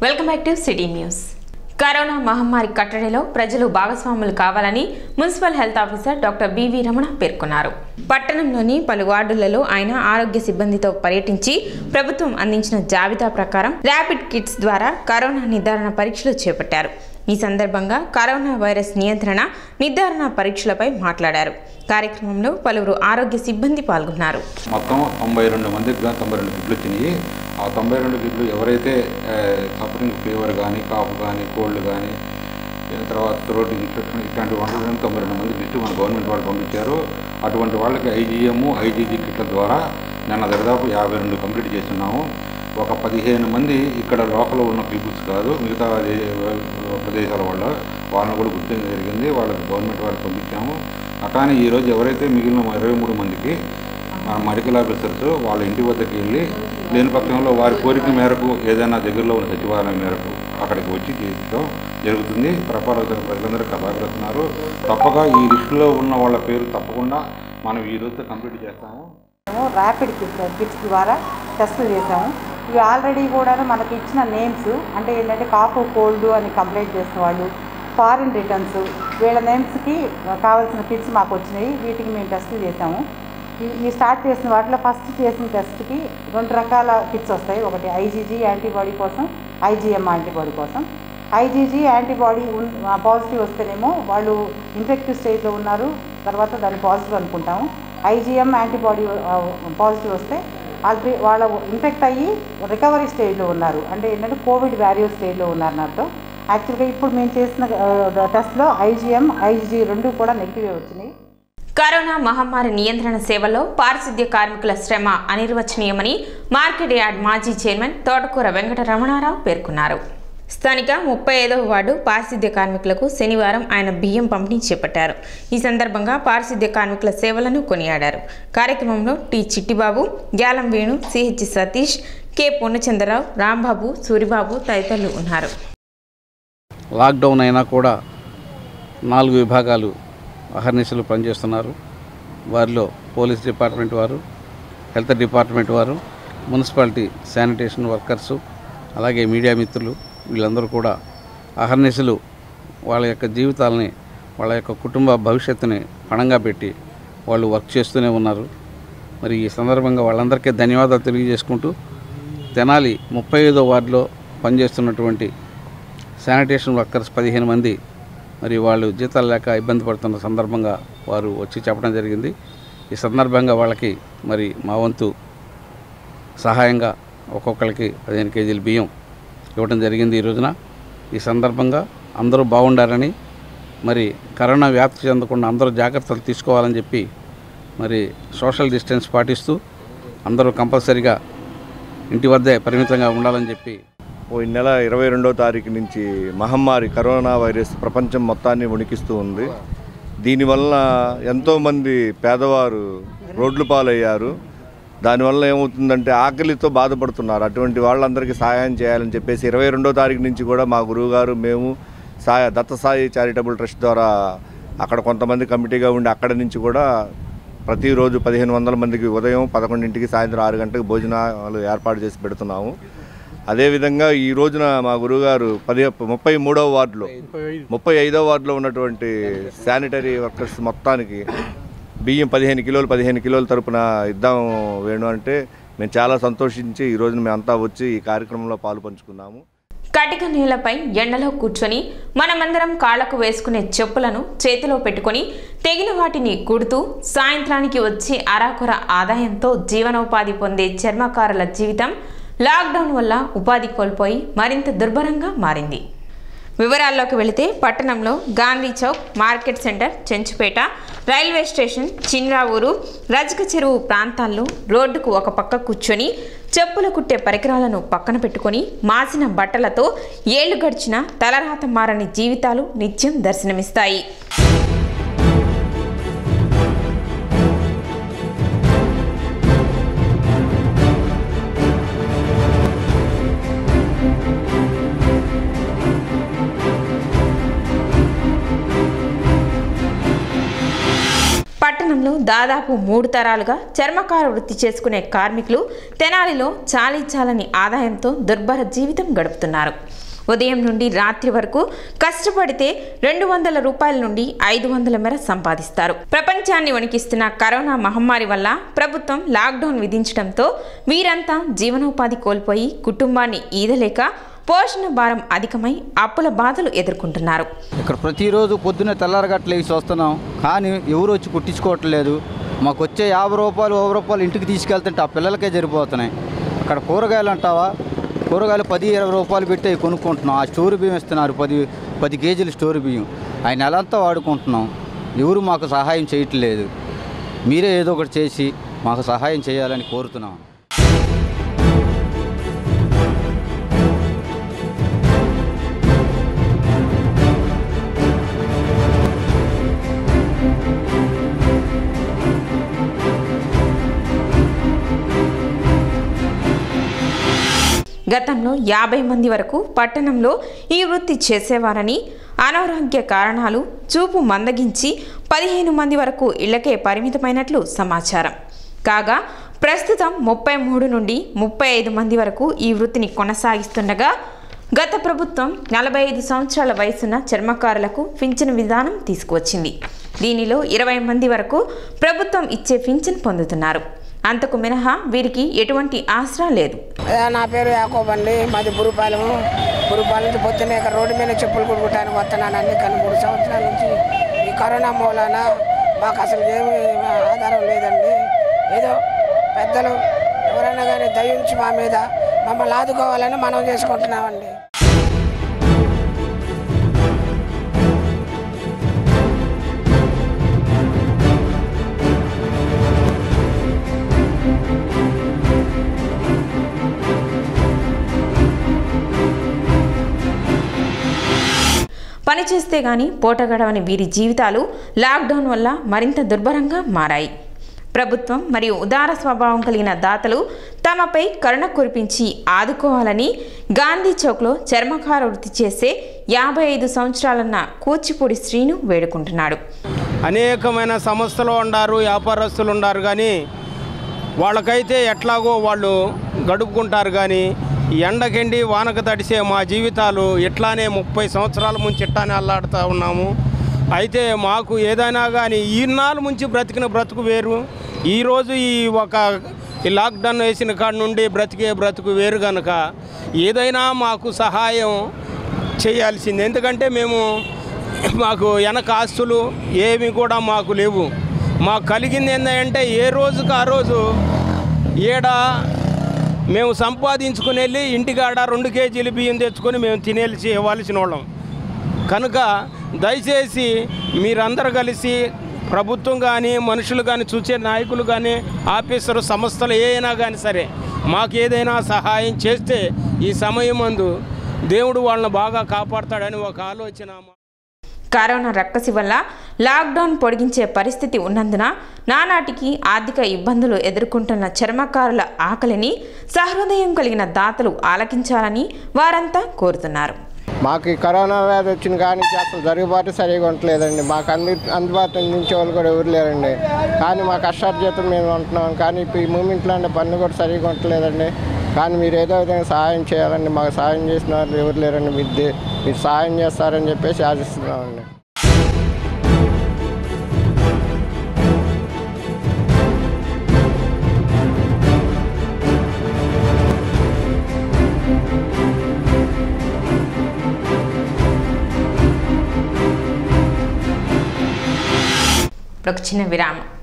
welcome back to city news corona మహమ్మారి కట్టడిలో ప్రజలు భాగస్వాములు కావాలని municipal health officer doctor B V Ramana పేర్కొన్నారు పట్టణంలోని పలు వార్డులలో ఆయన ఆరోగ్య సిబ్బందితో పర్యటించి ప్రభుత్వం అందించిన జాబితా ప్రకారం ర్యాపిడ్ కిట్స్ ద్వారా కరోనా నిర్ధారణ పరీక్షలు చేపట్టారు ఈ సందర్భంగా కరోనా వైరస్ నియంత్రణ నిర్ధారణ పరీక్షలపై మాట్లాడారు కార్యక్రమంలో పలువురు ఆరోగ్య సిబ్బంది పాల్గొన్నారు మొత్తం తొంభై రెండు మందికి కానీ తొంభై రెండు కిట్లు వచ్చినాయి ఆ తొంభై రెండు కిట్లు ఎవరైతే సఫరింగ్ ఫీవర్ కానీ కాఫ్ కానీ కోల్డ్ కానీ తర్వాత థ్రోట్ ఇన్ఫెక్షన్ ఇట్లాంటి వాళ్ళు తొంభై రెండు మంది లిస్టు మన గవర్నమెంట్ వాళ్ళు పంపించారు అటువంటి వాళ్ళకి ఐజీఎం ఐజీజీ కిట్ల ద్వారా నిన్న దాదాపు యాభై రెండు కంప్లీట్ చేస్తున్నాము ఒక పదిహేను మంది ఇక్కడ లోకల్ ఉన్న పీపుల్స్ కాదు మిగతా దే- ప్రదేశాల వాళ్ళ వాళ్ళని కూడా గుర్తించడం జరిగింది వాళ్ళకి గవర్నమెంట్ వాళ్ళకి పంపించాము అట్లానే ఈరోజు ఎవరైతే మిగిలిన ఇరవై మూడు మందికి మన మెడికల్ ఆఫీసర్స్ వాళ్ళ ఇంటి వద్దకు వెళ్ళి లేని పక్షంలో వారి కోరిక మేరకు ఏదైనా దగ్గరలో ఉన్న సచివాలయం మేరకు అక్కడికి వచ్చి తీర్చడం జరుగుతుంది ప్రపాలవుతున్న ప్రజలందరూ సహకరిస్తున్నారు తప్పక ఈ లిస్టులో ఉన్న వాళ్ళ పేరు తప్పకుండా మనం ఈ రోజుతో కంప్లీట్ చేస్తాము మేము ర్యాపిడ్ కిట్ కిట్స్ ద్వారా టెస్టులు చేసాము ఇవి ఆల్రెడీ కూడా మనకి ఇచ్చిన నేమ్స్ అంటే ఏంటంటే కాపు కోల్డ్ అని కంప్లైంట్ చేసిన వాళ్ళు ఫారిన్ రిటర్న్స్ వీళ్ళ నేమ్స్కి కావాల్సిన కిట్స్ మాకు వచ్చినాయి వీటికి మేము టెస్టులు చేసాము ఈ- ఈ స్టార్ట్ చేసిన వాటిలో ఫస్ట్ చేసిన టెస్ట్కి రెండు రకాల కిట్స్ వస్తాయి ఒకటి ఐజీజీ యాంటీబాడీ కోసం ఐజీఎం యాంటీబాడీ కోసం ఐజీజీ యాంటీబాడీ ఉన్ పాజిటివ్ వస్తేనేమో వాళ్ళు ఇన్ఫెక్టివ్ స్టేజ్లో ఉన్నారు తర్వాత దాన్ని పాజిటివ్ అనుకుంటాము ఐజీఎం యాంటీబాడీ పాజిటివ్ వస్తే ఆల్రెడీ వాళ్ళ ఇన్ఫెక్ట్ అయ్యి రికవరీ స్టేజ్లో ఉన్నారు అంటే ఏంటంటే కోవిడ్ వ్యారియర్ స్టేజ్లో ఉన్నారు నాతో యాక్చువల్గా ఇప్పుడు మేము చేసిన టెస్ట్లో ఐజీఎం ఐజీ రెండు కూడా నెగిటివే వచ్చినాయి కరోనా మహమ్మారి నియంత్రణ సేవలో పారిశుద్ధ్య కార్మికుల శ్రమ అనిర్వచనీయమని మార్కెట్ యార్డ్ మాజీ చైర్మన్ తోటకూర వెంకట రమణారావు పేర్కొన్నారు స్థానిక ముప్పై ఐదవ వార్డు పారిశుద్ధ్య కార్మికులకు శనివారం ఆయన బియ్యం పంపిణీ చేపట్టారు ఈ సందర్భంగా పారిశుద్ధ్య కార్మికుల సేవలను కొనియాడారు కార్యక్రమంలో T Chittibabu Gyalam Venu CH Satish K Purnachandra Rao Rambabu Suribabu తదితరులు ఉన్నారు లాక్డౌన్ అయినా కూడా నాలుగు విభాగాలు అహర్నిశలు పనిచేస్తున్నారు వారిలో పోలీస్ డిపార్ట్మెంట్ వారు హెల్త్ డిపార్ట్మెంట్ వారు మున్సిపాలిటీ శానిటేషన్ వర్కర్సు అలాగే మీడియా మిత్రులు వీళ్ళందరూ కూడా అహర్నిశలు వాళ్ళ యొక్క జీవితాలని వాళ్ళ యొక్క కుటుంబ భవిష్యత్తుని పణంగా పెట్టి వాళ్ళు వర్క్ చేస్తూనే ఉన్నారు మరి ఈ సందర్భంగా వాళ్ళందరికీ ధన్యవాదాలు తెలియజేసుకుంటూ తెనాలి ముప్పై ఐదో వార్డులో పనిచేస్తున్నటువంటి శానిటేషన్ వర్కర్స్ పదిహేను మంది మరి వాళ్ళు జీతాలు లేక ఇబ్బంది పడుతున్న సందర్భంగా వారు వచ్చి చెప్పడం జరిగింది ఈ సందర్భంగా వాళ్ళకి మరి మా వంతు సహాయంగా ఒక్కొక్కరికి పదిహేను కేజీల బియ్యం ఇవ్వడం జరిగింది ఈ రోజున ఈ సందర్భంగా అందరూ బాగుండాలని మరి కరోనా వ్యాప్తి చెందకుండా అందరూ జాగ్రత్తలు తీసుకోవాలని చెప్పి మరి సోషల్ డిస్టెన్స్ పాటిస్తూ అందరూ కంపల్సరిగా ఇంటి వద్దే పరిమితంగా ఉండాలని చెప్పి ఓ ఈ నెల ఇరవై రెండో తారీఖు నుంచి మహమ్మారి కరోనా వైరస్ ప్రపంచం మొత్తాన్ని వణికిస్తూ ఉంది దీనివల్ల ఎంతోమంది పేదవారు రోడ్లు పాలయ్యారు దానివల్ల ఏమవుతుందంటే ఆకలితో బాధపడుతున్నారు అటువంటి వాళ్ళందరికీ సహాయం చేయాలని చెప్పేసి ఇరవై రెండో తారీఖు నుంచి కూడా మా గురువుగారు మేము సాయ దత్తసాయి చారిటబుల్ ట్రస్ట్ ద్వారా అక్కడ కొంతమంది కమిటీగా ఉండి అక్కడ నుంచి కూడా ప్రతిరోజు పదిహేను వందల మందికి ఉదయం పదకొండింటికి సాయంత్రం ఆరు గంటలకు భోజనాలు ఏర్పాటు చేసి పెడుతున్నాము అదేవిధంగా ఈ రోజున మా గురువుగారు పది ముప్పై మూడవ వార్డులో ముప్పై ఐదవ వార్డులో ఉన్నటువంటి శానిటరీ వర్కర్స్ మొత్తానికి బియ్యం పదిహేను కిలోలు పదిహేను కిలోల తరపున ఇద్దాం వేణు అంటే మేము చాలా సంతోషించి ఈ రోజున మేమంతా వచ్చి ఈ కార్యక్రమంలో పాలు పంచుకున్నాము కటిక నేలపై ఎండలో కూర్చొని మనమందరం కాళ్లకు వేసుకునే చెప్పులను చేతిలో పెట్టుకొని తెగిన వాటిని కుడుతూ సాయంత్రానికి వచ్చే అరాకొర ఆదాయంతో జీవనోపాధి పొందే చర్మకారుల జీవితం లాక్డౌన్ వల్ల ఉపాధి కోల్పోయి మరింత దుర్భరంగా మారింది వివరాల్లోకి వెళితే పట్టణంలో Gandhi chowk market centre Chenchupeta railway station Chinravuru రజక చెరువు ప్రాంతాల్లో రోడ్డుకు ఒక పక్క కూర్చొని చెప్పులు కుట్టే పరికరాలను పక్కన పెట్టుకొని మాసిన బట్టలతో ఏళ్లు గడిచిన తలరాత మారని జీవితాలు నిత్యం దర్శనమిస్తాయి పట్టణ పట్టణంలో దాదాపు మూడు తరాలుగా చర్మకార వృత్తి చేసుకునే కార్మికులు తెనాలిలో చాలీ చాలని ఆదాయంతో దుర్భర జీవితం గడుపుతున్నారు ఉదయం నుండి రాత్రి వరకు కష్టపడితే రెండు వందల రూపాయల నుండి ఐదు వందల మేర సంపాదిస్తారు ప్రపంచాన్ని వణికిస్తున్న కరోనా మహమ్మారి వల్ల ప్రభుత్వం లాక్డౌన్ విధించడంతో వీరంతా జీవనోపాధి కోల్పోయి కుటుంబాన్ని ఈదలేక పోషణ భారం అధికమై అప్పుల బాధలు ఎదుర్కొంటున్నారు ఇక్కడ ప్రతిరోజు పొద్దున్నే తెల్లారగట్ల వేసి వస్తున్నాం కానీ ఎవరు వచ్చి కుట్టించుకోవట్లేదు మాకు వచ్చే యాభై రూపాయలు యాభై రూపాయలు ఇంటికి తీసుకెళ్తుంటే ఆ పిల్లలకే సరిపోతున్నాయి అక్కడ కూరగాయలు అంటావా కూరగాయలు పది ఇరవై రూపాయలు పెట్టి అవి కొనుక్కుంటున్నాం ఆ స్టోర్ బియ్యం ఇస్తున్నారు పది పది కేజీలు స్టోర్ బియ్యం అవి నెలంతా వాడుకుంటున్నాం ఎవరు మాకు సహాయం చేయట్లేదు మీరే ఏదో ఒకటి చేసి మాకు సహాయం చేయాలని కోరుతున్నాం గతంలో యాభై మంది వరకు పట్టణంలో ఈ వృత్తి చేసేవారని అనారోగ్య కారణాలు చూపు మందగించి పదిహేను మంది వరకు ఇళ్లకే పరిమితమైనట్లు సమాచారం కాగా ప్రస్తుతం ముప్పై మూడు నుండి ముప్పై ఐదు మంది వరకు ఈ వృత్తిని కొనసాగిస్తుండగా గత ప్రభుత్వం నలభై ఐదు సంవత్సరాల వయసున్న చర్మకారులకు పింఛన్ విధానం తీసుకువచ్చింది దీనిలో ఇరవై మంది వరకు ప్రభుత్వం ఇచ్చే పింఛన్ పొందుతున్నారు అంతకు మినహా వీరికి ఎటువంటి ఆసరా లేదు అదే నా పేరు యాకోబ్ అండి మాది బురుపాలెము బురుపాలెం నుంచి పొద్దున్నే ఇక్కడ రోడ్డు మీద చెప్పులు కుట్టుకోవడానికి వస్తున్నానండి కానీ మూడు సంవత్సరాల నుంచి ఈ కరోనా మూలాన మాకు అసలు ఏమి ఆధారం లేదండి ఏదో పెద్దలు ఎవరైనా కానీ దయించి మా మీద మమ్మల్ని ఆదుకోవాలని మనం చేసుకుంటున్నామండి పనిచేస్తే గాని పూట గడవని వీరి జీవితాలు లాక్డౌన్ వల్ల మరింత దుర్భరంగా మారాయి ప్రభుత్వం మరియు ఉదార స్వభావం కలిగిన దాతలు తమపై కరుణ కురిపించి ఆదుకోవాలని గాంధీ చౌక్లో చర్మకార వృత్తి చేసే యాభై ఐదు సంవత్సరాలన్న కూచిపూడి శ్రీను వేడుకుంటున్నాడు అనేకమైన సంస్థలు ఉండారు వ్యాపారస్తులు ఉండారు కానీ వాళ్ళకైతే ఎట్లాగో వాళ్ళు గడుపుకుంటారు కానీ ఎండకెండి వానకు తడిసే మా జీవితాలు ఇట్లానే ముప్పై సంవత్సరాల ముంచి ఇట్లానే అల్లాడుతూ ఉన్నాము అయితే మాకు ఏదైనా కానీ ఈనాళ్ళు ముంచి బ్రతికిన బ్రతుకు వేరు ఈరోజు ఈ ఒక ఈ లాక్డౌన్ వేసిన కాడ నుండి బ్రతికే బ్రతుకు వేరు కనుక ఏదైనా మాకు సహాయం చేయాల్సింది ఎందుకంటే మేము మాకు వెనక ఆస్తులు ఏమి కూడా మాకు లేవు మాకు కలిగింది ఏంటంటే ఏ రోజుకి ఆ రోజు ఏడ మేము సంపాదించుకుని వెళ్ళి ఇంటికాడ రెండు కేజీలు బియ్యం తెచ్చుకొని మేము తినేసి ఇవ్వాల్సిన వాళ్ళం కనుక దయచేసి మీరందరూ కలిసి ప్రభుత్వం కానీ మనుషులు కానీ చూసే నాయకులు కానీ ఆఫీసరు సంస్థలు ఏ అయినా కానీ సరే మాకు ఏదైనా సహాయం చేస్తే ఈ సమయం మందు దేవుడు వాళ్ళని బాగా కాపాడతాడని ఒక ఆలోచన మా- కరోనా రక్కసి వల్ల లాక్డౌన్ పొడిగించే పరిస్థితి ఉన్నందున నానాటికి ఆర్థిక ఇబ్బందులు ఎదుర్కొంటున్న చర్మకారుల ఆకలిని సహృదయం కలిగిన దాతలు ఆలకించాలని వారంతా కోరుతున్నారు మాకు ఈ కరోనా వ్యాధి వచ్చిన కాడి నుంచి అసలు జరుగుబాటు సరిగా ఉండట్లేదండి మాకు అంది అందుబాటులో అందించే వాళ్ళు కూడా ఎవరు లేరండి కానీ మా కష్టార్జితం మేము ఉంటున్నాం కానీ ఇప్పుడు ఈ మూమెంట్లో అంటే పనులు కూడా సరిగా ఉండట్లేదండి కానీ మీరు ఏదో విధంగా సహాయం చేయాలండి మాకు సహాయం చేసిన వాళ్ళు ఎవరు లేరండి మీరు దే- మీరు సహాయం చేస్తారని చెప్పేసి ఆశిస్తున్నామండి ఒక చిన్న విరామం